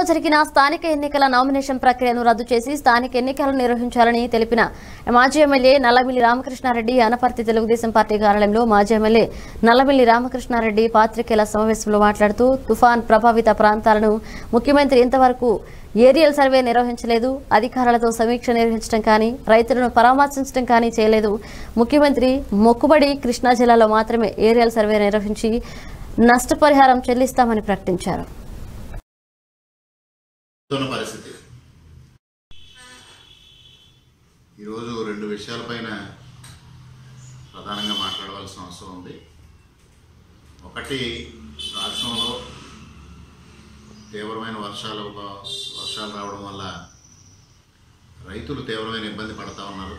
జరిగిన స్థానిక ఎన్నికల నామినేషన్ ప్రక్రియను రద్దు చేసి స్థానిక ఎన్నికలు నిర్వహించాలని తెలిపిన మాజీ ఎమ్మెల్యే నల్లమిల్లి రామకృష్ణారెడ్డి అనపర్తి తెలుగుదేశం పార్టీ కార్యాలయంలో మాజీ ఎమ్మెల్యే నల్లమిల్లి రామకృష్ణారెడ్డి పాత్రికేయుల సమావేశంలో మాట్లాడుతూ తుఫాన్ ప్రభావిత ప్రాంతాలను ముఖ్యమంత్రి ఇంతవరకు ఏరియల్ సర్వే నిర్వహించలేదు అధికారులతో సమీక్ష నిర్వహించడం కానీ రైతులను పరామర్శించడం కానీ చేయలేదు ముఖ్యమంత్రి మొక్కుబడి కృష్ణా జిల్లాలో మాత్రమే ఏరియల్ సర్వే నిర్వహించి నష్టపరిహారం చెల్లిస్తామని ప్రకటించారు ఉన్న పరిస్థితి ఈరోజు రెండు విషయాలపైన ప్రధానంగా మాట్లాడవలసిన అవసరం ఉంది ఒకటి రాష్ట్రంలో తీవ్రమైన వర్షాలు వర్షాలు రావడం వల్ల రైతులు తీవ్రమైన ఇబ్బంది పడతా ఉన్నారు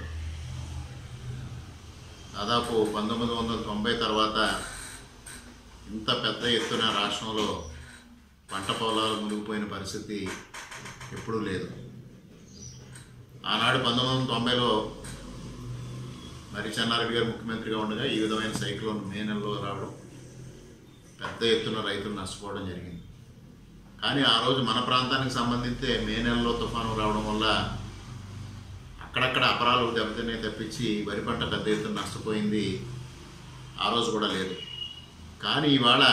దాదాపు పంతొమ్మిది వందల తొంభై తర్వాత ఇంత పెద్ద ఎత్తున రాష్ట్రంలో పంట పొలాలు మునిగిపోయిన పరిస్థితి ఎప్పుడూ లేదు ఆనాడు పంతొమ్మిది వందల తొంభైలో మరి చెన్నారెడ్డి గారు ముఖ్యమంత్రిగా ఉండగా ఈ విధమైన సైక్లోన్ మే నెలలో రావడం పెద్ద ఎత్తున రైతులు నష్టపోవడం జరిగింది కానీ ఆ రోజు మన ప్రాంతానికి సంబంధించి మే నెలలో తుఫాను రావడం వల్ల అక్కడక్కడ అపరాలు దెబ్బతినే తప్పించి వరి పంట పెద్ద ఎత్తున నష్టపోయింది ఆ రోజు కూడా లేదు కానీ ఇవాళ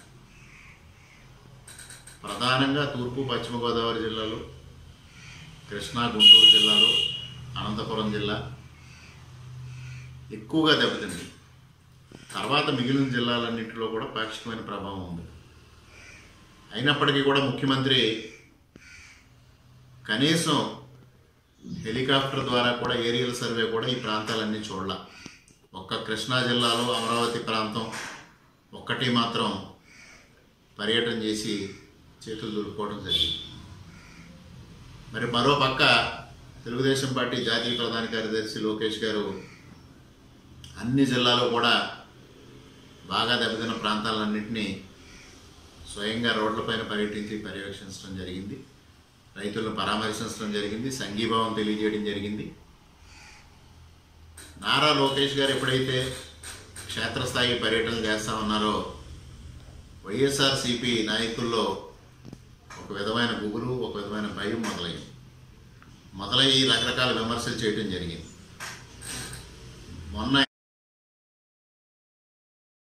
ప్రధానంగా తూర్పు పశ్చిమ గోదావరి జిల్లాలో కృష్ణా గుంటూరు జిల్లాలో అనంతపురం జిల్లా ఎక్కువగా దెబ్బతింది తర్వాత మిగిలిన జిల్లాలన్నింటిలో కూడా పాక్షికమైన ప్రభావం ఉంది అయినప్పటికీ కూడా ముఖ్యమంత్రి కనీసం హెలికాప్టర్ ద్వారా కూడా ఏరియల్ సర్వే కూడా ఈ ప్రాంతాలన్నీ చూడాల ఒక్క కృష్ణా జిల్లాలో అమరావతి ప్రాంతం ఒక్కటి మాత్రం పర్యటన చేసి చేతులు దులుపుకోవడం జరిగింది మరి మరో పక్క తెలుగుదేశం పార్టీ జాతీయ ప్రధాన కార్యదర్శి లోకేష్ గారు అన్ని జిల్లాలో కూడా బాగా దెబ్బతిన్న ప్రాంతాలన్నింటినీ స్వయంగా రోడ్లపైన పర్యటించి పర్యవేక్షించడం జరిగింది రైతులను పరామర్శించడం జరిగింది సంఘీభావం తెలియజేయడం జరిగింది నారా లోకేష్ గారు ఎప్పుడైతే క్షేత్రస్థాయి పర్యటనలు చేస్తా ఉన్నారో వైఎస్ఆర్సిపి నాయకుల్లో ఒక విధమైన గుబులు ఒక విధమైన భయం మొదలైంది మొదలయ్యి రకరకాల విమర్శలు చేయడం జరిగింది మొన్న